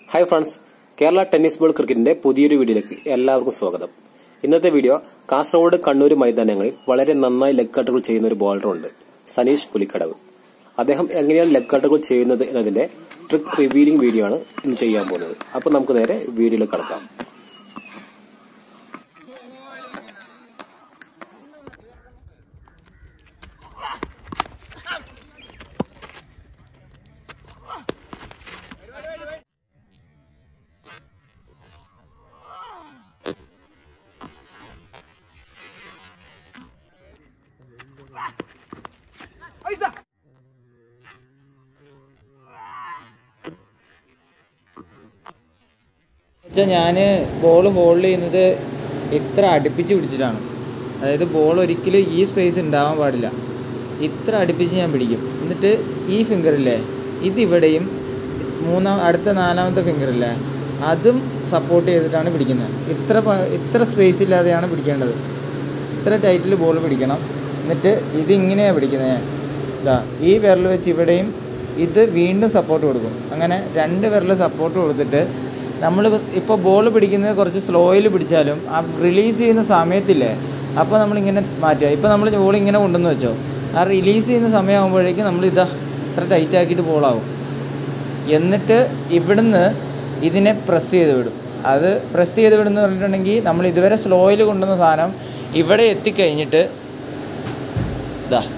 hi friends Kerala tennis ball ക്രിക്കറ്റിന്റെ പുതിയൊരു വീഡിയോയിലേക്ക് എല്ലാവർക്കും സ്വാഗതം ഇന്നത്തെ വീഡിയോ കാസർഗോഡ് കണ്ണൂർ മൈതാനങ്ങളിൽ വളരെ നന്നായി ലെഗ് കട്ടുകൾ ചെയ്യുന്ന ഒരു ബോളറുണ്ട് സനീഷ് പുലിക്കടവ് അദ്ദേഹം എങ്ങനെയാണ് ലെഗ് കട്ടുകൾ ചെയ്യുന്നത് എന്നതിന്റെ ട്രിക്ക് റിവീലിംഗ് വീഡിയോ ആണ് ഇന്ന് ചെയ്യാൻ പോകുന്നത് അപ്പോൾ നമുക്ക് നേരെ വീഡിയോയിൽ കടക്കാം വെച്ചാൽ ഞാൻ ബോൾ ഹോൾഡ് ചെയ്യുന്നത് ഇത്ര അടുപ്പിച്ച് പിടിച്ചിട്ടാണ് അതായത് ബോൾ ഒരിക്കലും ഈ സ്പേസ് ഉണ്ടാവാൻ പാടില്ല ഇത്ര അടുപ്പിച്ച് ഞാൻ പിടിക്കും എന്നിട്ട് ഈ ഫിംഗറില്ലേ ഇതിവിടെയും മൂന്നാം അടുത്ത നാലാമത്തെ ഫിംഗറില്ലേ അതും സപ്പോർട്ട് ചെയ്തിട്ടാണ് പിടിക്കുന്നത് ഇത്ര പ- ഇത്ര സ്പേസ് ഇല്ലാതെയാണ് പിടിക്കേണ്ടത് ഇത്ര ടൈറ്റിൽ ബോൾ പിടിക്കണം എന്നിട്ട് ഇതിങ്ങനെയാണ് പിടിക്കുന്നത് ഞാൻ ഇതാ ഈ വിരൽ വെച്ച് ഇവിടെയും ഇത് വീണ്ടും സപ്പോർട്ട് കൊടുക്കും അങ്ങനെ രണ്ട് വിരൽ സപ്പോർട്ട് കൊടുത്തിട്ട് നമ്മൾ ഇപ്പോൾ ബോൾ പിടിക്കുന്നത് കുറച്ച് സ്ലോയിൽ പിടിച്ചാലും ആ റിലീസ് ചെയ്യുന്ന സമയത്തില്ലേ അപ്പോൾ നമ്മളിങ്ങനെ മാറ്റുക ഇപ്പോൾ നമ്മൾ ബോൾ ഇങ്ങനെ കൊണ്ടുവന്ന് വെച്ചോ ആ റിലീസ് ചെയ്യുന്ന സമയമാകുമ്പോഴേക്കും നമ്മൾ ഇതാ ഇത്ര ടൈറ്റ് ആക്കിയിട്ട് ബോളാവും എന്നിട്ട് ഇവിടുന്ന് ഇതിനെ പ്രസ് ചെയ്ത് വിടും അത് പ്രസ് ചെയ്ത് വിടുന്ന പറഞ്ഞിട്ടുണ്ടെങ്കിൽ നമ്മൾ ഇതുവരെ സ്ലോയിൽ കൊണ്ടുവന്ന സാധനം ഇവിടെ എത്തിക്കഴിഞ്ഞിട്ട് ഇതാ